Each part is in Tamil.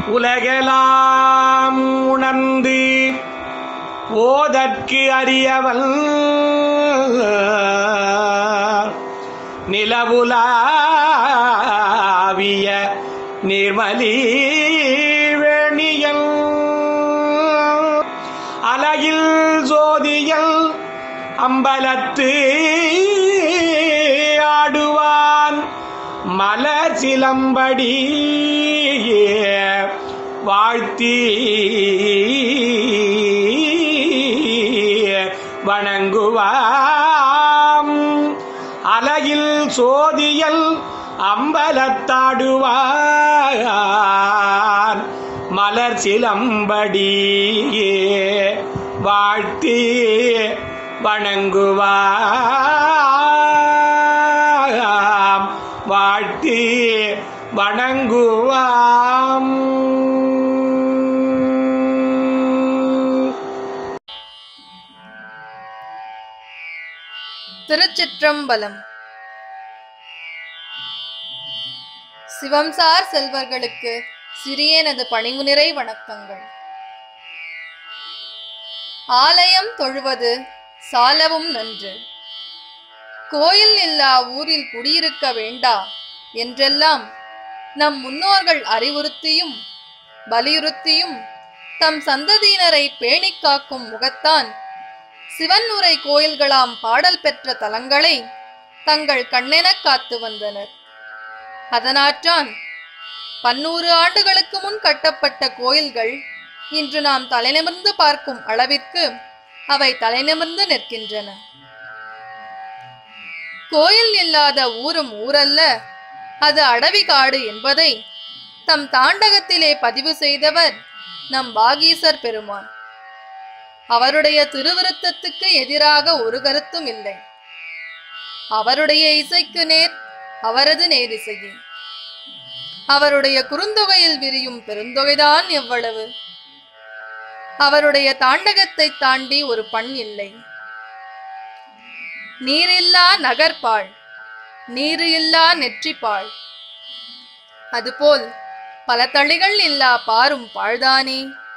உலகெலாம் உணர்ந்து ஓதற்கு அறியவன் நிலவுலாவிய நிர்மலி வேணியல் அலையில் ஜோதியல் அம்பலத்து ஆடுவான் மலர் சிலம்படி வாழ்த்தி வணங்குவாம் அலையில் சோதியல் அம்பலத்தாடுவான் மலர் சிலம்படி வாழ்த்தி வணங்குவாம் வாழ்த்தி வணங்குவாம் திருச்சிற்றம்பலம் சிவம்சார் செல்வர்களுக்கு சிறியனது பணிவுநிறை வணக்கங்கள் ஆலயம் தொழுவது சாலவும் நன்று கோயில் இல்லா ஊரில் குடியிருக்க வேண்டா என்றெல்லாம் நம் முன்னோர்கள் அறிவுறுத்தியும் வலியுறுத்தியும் தம் சந்ததியினரை பேணிக் காக்கும் முகத்தான் சிவன் உரை கோயில்களாம் பாடல் பெற்ற தலங்களை தங்கள் கண்ணெனக் காத்து வந்தனர் அதனாற்றான் பன்னூறு ஆண்டுகளுக்கு முன் கட்டப்பட்ட கோயில்கள் இன்று நாம் தலைநிமிர்ந்து பார்க்கும் அளவிற்கு அவை தலைநிமிர்ந்து நிற்கின்றன கோயில் இல்லாத ஊரும் ஊரல்ல அது அடவி காடு என்பதை தம் தாண்டகத்திலே பதிவு செய்தவர் நம் வாகீசர் பெருமான் அவருடைய திருவிருத்தத்துக்கு எதிராக ஒரு கருத்தும் இல்லை அவருடைய இசைக்கு நேர் அவரது நேரிசையே அவருடைய குறுந்தொகையில் விரியும் பெருந்தொகைதான் எவ்வளவு அவருடைய தாண்டகத்தை தாண்டி ஒரு பண் இல்லை நீரில்லா நகர்பாள் நீரு இல்லா நெற்றிப்பாள் அதுபோல் பல தளிகள் இல்லா பாரும் பாழ்தானே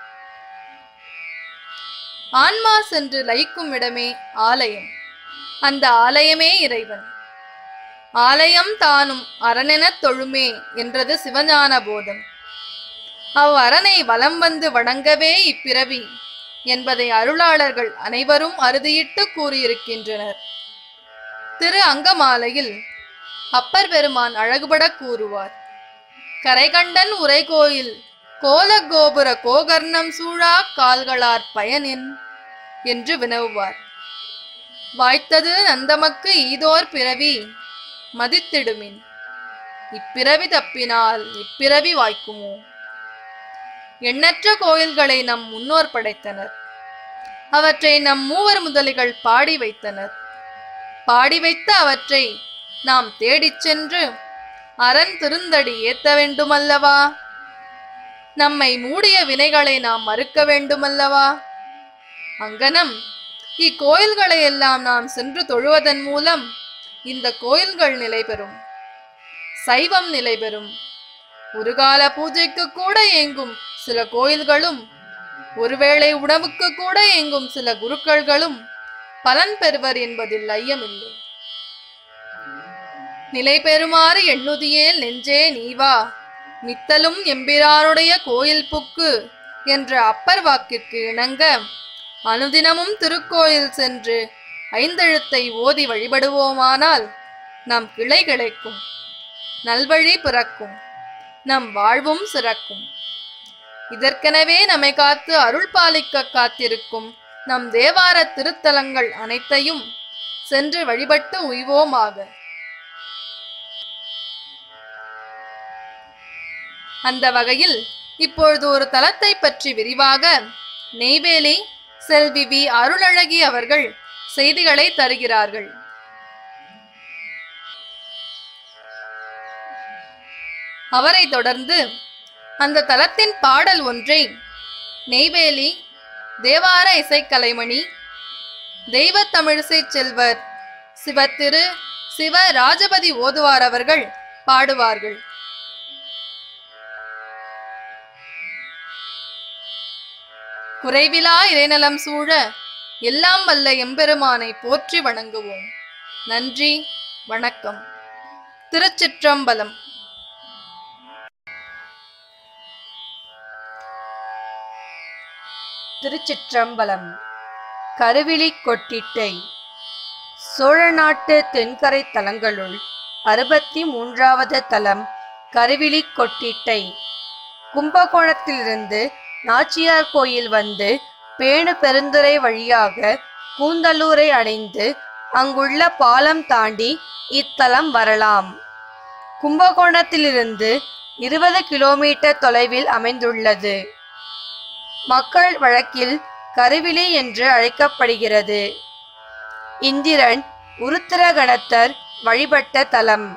ஆன்மா சென்று லயிக்கும் இடமே ஆலயம் அந்த ஆலயமே இறைவன் ஆலயம் தானும் அரணெனத் தொழுமே என்றது சிவஞான போதம் அவ் அரணை வலம் வந்து வணங்கவே இப்பிறவி என்பதை அருளாளர்கள் அனைவரும் அறுதியிட்டு கூறியிருக்கின்றனர் திரு அங்கமாலையில் அப்பர் பெருமான் அழகுபட கூறுவார் கரைகண்டன் உரைகோயில் கோல கோபுர கோகர்ணம் சூழா கால்களார் பயனின் என்று வினவுவார் வாய்த்தது நந்தமக்கு ஈதோர் பிறவி மதித்திடுமின் இப்பிறவி தப்பினால் இப்பிறவி வாய்க்குமோ எண்ணற்ற கோயில்களை நம் முன்னோர் படைத்தனர் அவற்றை நம் மூவர் முதலிகள் பாடி வைத்தனர் பாடி வைத்த அவற்றை நாம் தேடிச் சென்று அரண் திருந்தடி ஏத்த வேண்டுமல்லவா நம்மை மூடிய வினைகளை நாம் மறுக்க வேண்டுமல்லவா அங்கனம் இக்கோயில்களை எல்லாம் நாம் சென்று தொழுவதன் மூலம் இந்த கோயில்கள் நிலை பெறும் சைவம் நிலை பெறும் ஒரு கால பூஜைக்கு கூட இயங்கும் சில கோயில்களும் ஒருவேளை உணவுக்கு கூட இயங்கும் சில குருக்கள்களும் பலன் பெறுவர் என்பதில் ஐயமில்லை நிலை பெறுமாறு எண்ணுதியேல் நெஞ்சே நீவா மித்தலும் எம்பிரானுடைய கோயில் புக்கு என்ற அப்பர் வாக்கிற்கு இணங்க அனுதினமும் திருக்கோயில் சென்று ஐந்தெழுத்தை ஓதி வழிபடுவோமானால் நம் கிளை கிடைக்கும் நல்வழி பிறக்கும் நம் வாழ்வும் சிறக்கும் இதற்கெனவே நம்மை காத்து அருள் பாலிக்க காத்திருக்கும் நம் தேவார திருத்தலங்கள் அனைத்தையும் சென்று வழிபட்டு உய்வோமாக அந்த வகையில் இப்பொழுது ஒரு தலத்தை பற்றி விரிவாக நெய்வேலி செல்வி வி அருளழகி அவர்கள் செய்திகளை தருகிறார்கள் அவரை தொடர்ந்து அந்த தலத்தின் பாடல் ஒன்றை நெய்வேலி தேவார இசைக்கலைமணி தெய்வ தமிழிசை செல்வர் சிவத்திரு சிவ ராஜபதி ஓதுவார் அவர்கள் பாடுவார்கள் குறைவிலா இறைநலம் சூழ எல்லாம் வல்ல எம்பெருமானை போற்றி வணங்குவோம் நன்றி வணக்கம் திருச்சிற்றம்பலம் திருச்சிற்றம்பலம் கருவிழி கொட்டிட்டை சோழ நாட்டு தென்கரை தலங்களுள் அறுபத்தி மூன்றாவது தலம் கருவிழி கொட்டிட்டை கும்பகோணத்திலிருந்து நாச்சியார் கோயில் வந்து பேணு பெருந்துறை வழியாக கூந்தலூரை அடைந்து அங்குள்ள பாலம் தாண்டி இத்தலம் வரலாம் கும்பகோணத்திலிருந்து இருபது கிலோமீட்டர் தொலைவில் அமைந்துள்ளது மக்கள் வழக்கில் கருவிழி என்று அழைக்கப்படுகிறது இந்திரன் உருத்திரகணத்தர் வழிபட்ட தலம்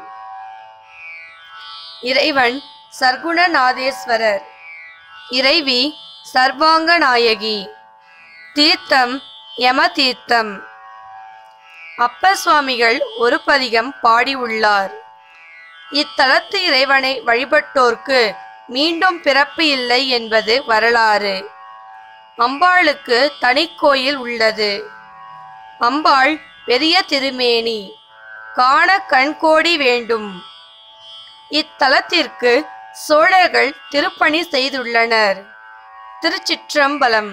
இறைவன் சர்க்குணநாதேஸ்வரர் இறைவி சர்வாங்க நாயகி தீர்த்தம் யம தீர்த்தம் அப்பர் சுவாமிகள் ஒரு பதிகம் பாடியுள்ளார் இத்தலத்து இறைவனை வழிபட்டோர்க்கு மீண்டும் பிறப்பு இல்லை என்பது வரலாறு அம்பாளுக்கு தனிக்கோயில் உள்ளது அம்பாள் பெரிய திருமேனி காண கண்கோடி வேண்டும் இத்தலத்திற்கு சோழர்கள் திருப்பணி செய்துள்ளனர் திருச்சிற்றம்பலம்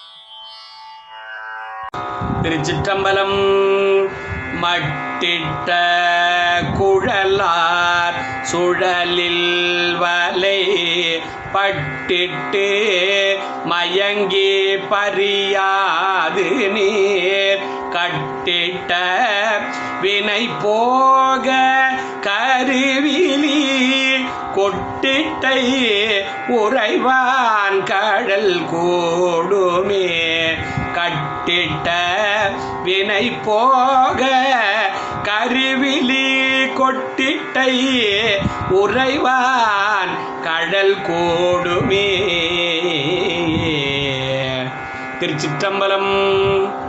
திருச்சிற்றம்பலம் மட்டிட்ட குழலார் சுழலில் வலை பட்டிட்டு மயங்கி பறியாது நீர் கட்டிட்ட வினை போக கருவிலி கொட்டிட்டை உறைவான் கடல் கூடுமே கட்டிட்ட வினை போக கருவிலி கொட்டிட்டை உறைவான் கடல் கூடுமே திருச்சிற்றம்பலம்